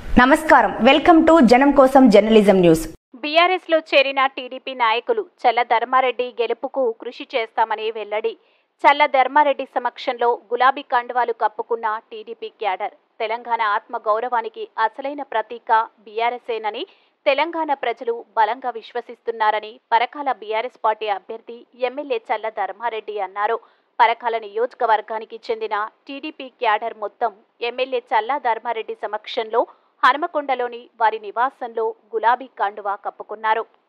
నమస్కారం welcome to జనం కోసం జర్నలిజం న్యూస్ బీఆర్ఎస్ లో చేరిన టీడీపీ నాయకులు చల్ల ధర్మారెడ్డి గెలుపుకు కృషి చేస్తామని వెల్లడి చల్ల ధర్మారెడ్డి సమక్షంలో గులాబీ కండువాలు కప్పుకున్న టీడీపీ క్యాడర్ తెలంగాణ ఆత్మ గౌరవానికి అసలైన ప్రతీక బీఆర్ఎస్ఏనని తెలంగాణ ప్రజలు బలంగా విశ్వసిస్తున్నారని పరకాల బీఆర్ఎస్ పార్టీ అభ్యర్థి ఎమ్మెల్యే చల్ల ధర్మారెడ్డి అన్నారు పరకాల నియోజకవర్గానికి చెందిన టీడీపీ క్యాడర్ మొత్తం ఎమ్మెల్యే చల్లా ధర్మారెడ్డి సమక్షంలో హనుమకొండలోని వారి నివాసంలో గులాబీ కండువా కప్పుకున్నారు